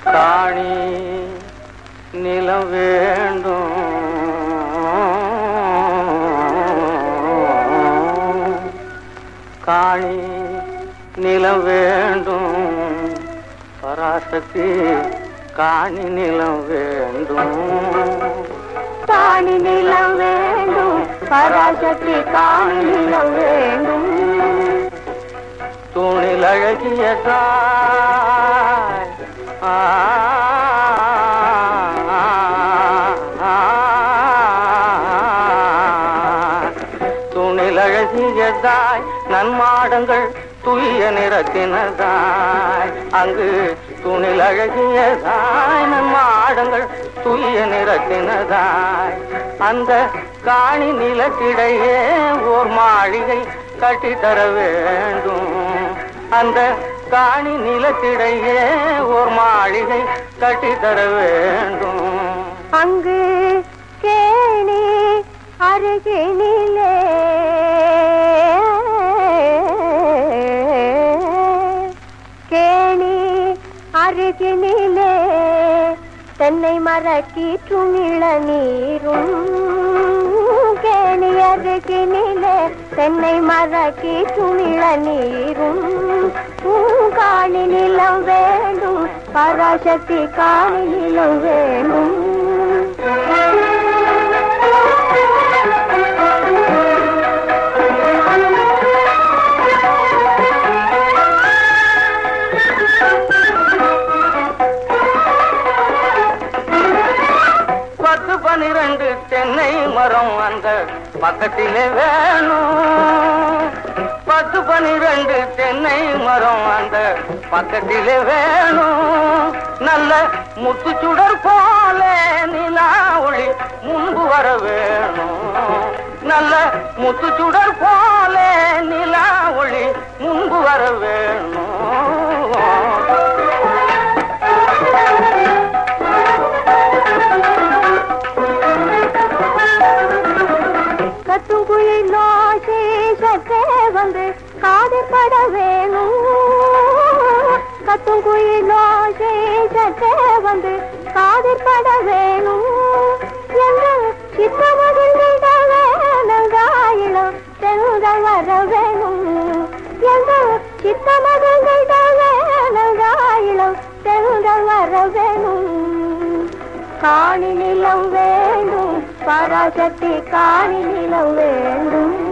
காணி நிலம் வேண்டும் காணி நிலம் வேண்டும் பராசக்தி காணி நிலம் வேண்டும் காணி நிலம் வேண்டும் பராசக்தி காணி நிலம் வேண்டும் தூணில் அழகிய தாய் ஆ, ஆ, தூணில் அழகிய தாய் நன்மாடங்கள் துய்ய நிறத்தினதாய் அங்கு துணில் அழகிய தாய் நன்மாடங்கள் துய்ய நிறத்தினதாய் அந்த காணி நிலத்திடையே ஓர் மாளிகை கட்டித்தர வேண்டும் அந்த காணி நிலத்திடையே ஓர் மாளிகை கட்டித்தர வேண்டும் அங்கு கேணி அருகினிலே கேணி அருகினிலே தென்னை மரக்கீற்றும் இளநீரும் கேணி அருகினிலே தென்னை மரக்கீற்றும் இளநீரும் காணி நிலம் வேண்டும் பராசக்தி காணி நிலம் வேண்டும் பத்து பனிரெண்டு தென்னை மரம் அந்த பக்கத்திலே வேணும் பத்து பனிரெண்டு தென்னை மரம் அந்த பக்கத்திலே வேணும் நல்ல முத்துச்சுடர் போல நிலா ஒளி முன்பு வர வேணும் நல்ல முத்துச்சுடர் போல நிலா ஒளி முன்பு வர வேணும் கத்தும் குயிலோ சீசத்தே வந்து காதுபட வேணும் கத்தும் குயிலோ சீசத்தே வந்து காதுபட வேணும் எங்கள் சித்தமகிழ்ந்திட வேணங்காயிலும் செல்கள் வர வேணும் எங்கள் சித்தமகிழ்ந்திட வேணங்காயிலும் செல்கள் வர வேணும் காணி நிலம் வேண்டும் பராசக்தி காணி நிலம் வேண்டும்